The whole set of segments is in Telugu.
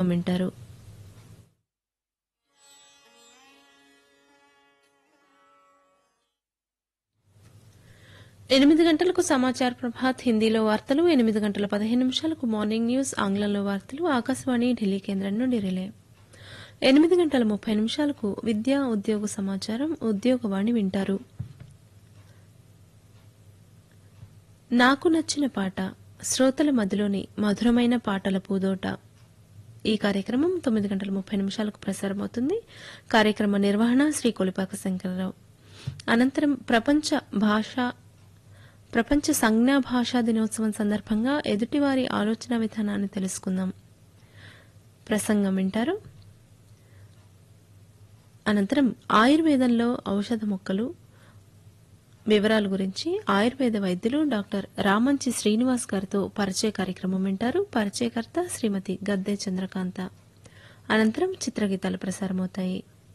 వింటారు ఎనిమిది గంటలకు సమాచార ప్రభాత్ హిందీలో వార్తలు ఎనిమిది గంటల పదిహేను నిమిషాలకు మార్నింగ్ న్యూస్ ఆంగ్లంలో వార్తలు ఆకాశవాణి ఢిల్లీ కేంద్రం నుండి రిలే ఎనిమిది గంటల ముప్పై నిమిషాలకు విద్యా ఉద్యోగ సమాచారం ఉద్యోగవాణి వింటారు నాకు నచ్చిన పాట శ్రోతల మధ్యలోని మధురమైన పాటల పూదోట ఈ కార్యక్రమం తొమ్మిది గంటల ముప్పై నిమిషాలకు ప్రసారమవుతుంది కార్యక్రమ నిర్వహణ శ్రీ కొలిపాక శంకరరావు అనంతరం ప్రపంచ భాష ప్రపంచ సంజ్ఞా భాషా దినోత్సవం సందర్భంగా ఎదుటివారి ఆలోచన విధానాన్ని తెలుసుకుందాం ప్రసంగం వింటారు అనంతరం ఆయుర్వేదంలో ఔషధ మొక్కలు వివరాల గురించి ఆయుర్వేద వైద్యులు డాక్టర్ రామంచి శ్రీనివాస్ గారితో పరిచయ కార్యక్రమం వింటారు పరిచయకర్త శ్రీమతి గద్దే చంద్రకాంత అనంతరం చిత్రగీతాలు ప్రసారమవుతాయి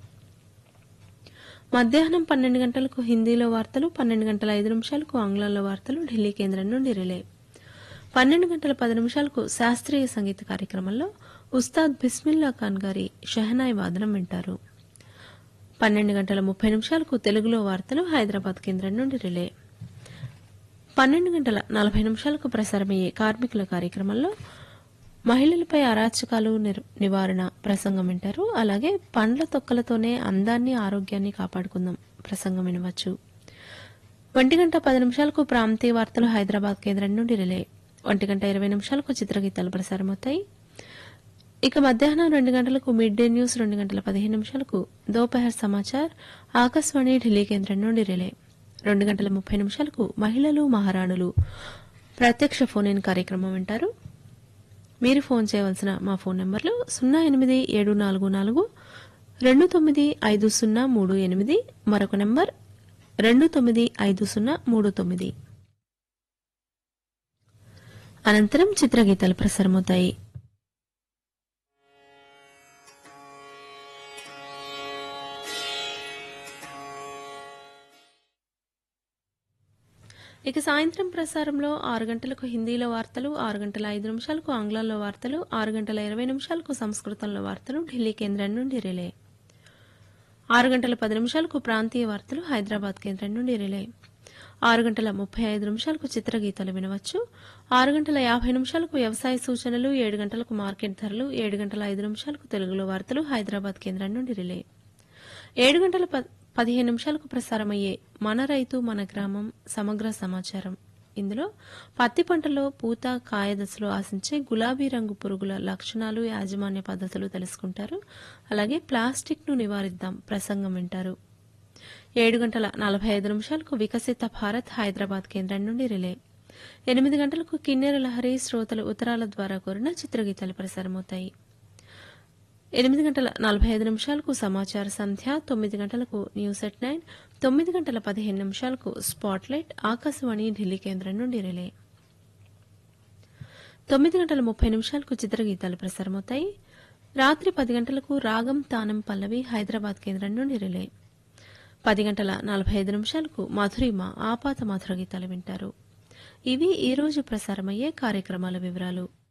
మధ్యాహ్నం పన్నెండు గంటలకు హిందీలో వార్తలు పన్నెండు గంటల ఐదు నిమిషాలకు ఆంగ్లంలో వార్తలు ఢిల్లీ కేంద్రం నుండి రిలే పన్నెండు గంటల పది నిమిషాలకు శాస్త్రీయ సంగీత కార్యక్రమంలో ఉస్తాద్ బిస్మిల్లా ఖాన్ గారి షెహనాయ్ వాదనం వింటారు పన్నెండు గంటల ముప్పై నిమిషాలకు తెలుగులో వార్తలు హైదరాబాద్ కేంద్రం నుండి రిలే పన్నెండు గంటల నలభై నిమిషాలకు ప్రసారమయ్యే కార్మికుల కార్యక్రమంలో మహిళలపై అరాచకాలు నిర్- నివారణ ప్రసంగం వింటారు అలాగే పండ్ల తొక్కలతోనే అందాన్ని ఆరోగ్యాన్ని కాపాడుకుందాం ప్రసంగం వినవచ్చు ఒంటి గంట పది నిమిషాలకు ప్రాంతీయ వార్తలు హైదరాబాద్ కేంద్రం నుండి రిలే ఒంటి గంట ఇరవై నిమిషాలకు చిత్రగీతాలు ప్రసారమవుతాయి ఇక మధ్యాహ్నం రెండు గంటలకు మిడ్ డే న్యూస్ రెండు గంటల పదిహేను నిమిషాలకు దోపహర్ సమాచార్ ఆకాశవాణి ఢిల్లీ కేంద్రం నుండి రిలే రెండు గంటల ముప్పై నిమిషాలకు మహిళలు మహారాణులు ప్రత్యక్ష ఫోన్ ఇన్ కార్యక్రమం వింటారు మీరు ఫోన్ చేయవలసిన మా ఫోన్ నంబర్లు సున్నా ఎనిమిది ఏడు నాలుగు నాలుగు రెండు తొమ్మిది ఐదు సున్నా మూడు ఎనిమిది మరొక నంబర్ రెండు తొమ్మిది ఐదు సున్నా మూడు తొమ్మిది అనంతరం చిత్రగీతాలు ప్రసారమవుతాయి ఇక సాయంత్రం ప్రసారంలో ఆరు గంటలకు హిందీలో వార్తలు ఆరు గంటల ఐదు నిమిషాలకు ఆంగ్లంలో వార్తలు ఆరు గంటల ఇరవై నిమిషాలకు సంస్కృతంలో వార్తలు ఢిల్లీ కేంద్రం నుండి రిలే ఆరు గంటల పది నిమిషాలకు ప్రాంతీయ వార్తలు హైదరాబాద్ కేంద్రం నుండి రిలే ఆరు గంటల ముప్పై ఐదు నిమిషాలకు చిత్రగీతాలు వినవచ్చు ఆరు గంటల యాభై నిమిషాలకు వ్యవసాయ సూచనలు ఏడు గంటలకు మార్కెట్ ధరలు ఏడు గంటల ఐదు నిమిషాలకు తెలుగులో వార్తలు హైదరాబాద్ కేంద్రం నుండి రిలే ఏడు గంటల ప- పదిహేను నిమిషాలకు ప్రసారమయ్యే మన రైతు మన గ్రామం సమగ్ర సమాచారం ఇందులో పత్తి పంటలో పూత కాయ దశలో ఆశించే గులాబీ రంగు పురుగుల లక్షణాలు యాజమాన్య పద్ధతులు తెలుసుకుంటారు అలాగే ప్లాస్టిక్ ను నివారిద్దాం ప్రసంగం వింటారు ఏడు గంటల నలభై ఐదు నిమిషాలకు వికసిత భారత్ హైదరాబాద్ కేంద్రం నుండి రిలే ఎనిమిది గంటలకు కిన్నెర లహరి శ్రోతలు ఉత్తరాల ద్వారా కోరిన చిత్రగీతాలు ప్రసారమవుతాయి ఎనిమిది గంటల నలభై ఐదు నిమిషాలకు సమాచార సంధ్య తొమ్మిది గంటలకు న్యూస్ ఎట్ నైన్ తొమ్మిది గంటల పదిహేను నిమిషాలకు స్పాట్లైట్ ఆకాశవాణి ఢిల్లీ కేంద్రం నుండి రిలే తొమ్మిది గంటల ముప్పై నిమిషాలకు చిత్రగీతాలు ప్రసారమవుతాయి రాత్రి పది గంటలకు రాగం తానం పల్లవి హైదరాబాద్ కేంద్రం నుండి రిలే పది గంటల నలభై ఐదు నిమిషాలకు మధురిమ ఆపాత మధుర గీతాలు వింటారు ఇవి ఈ రోజు ప్రసారమయ్యే కార్యక్రమాల వివరాలు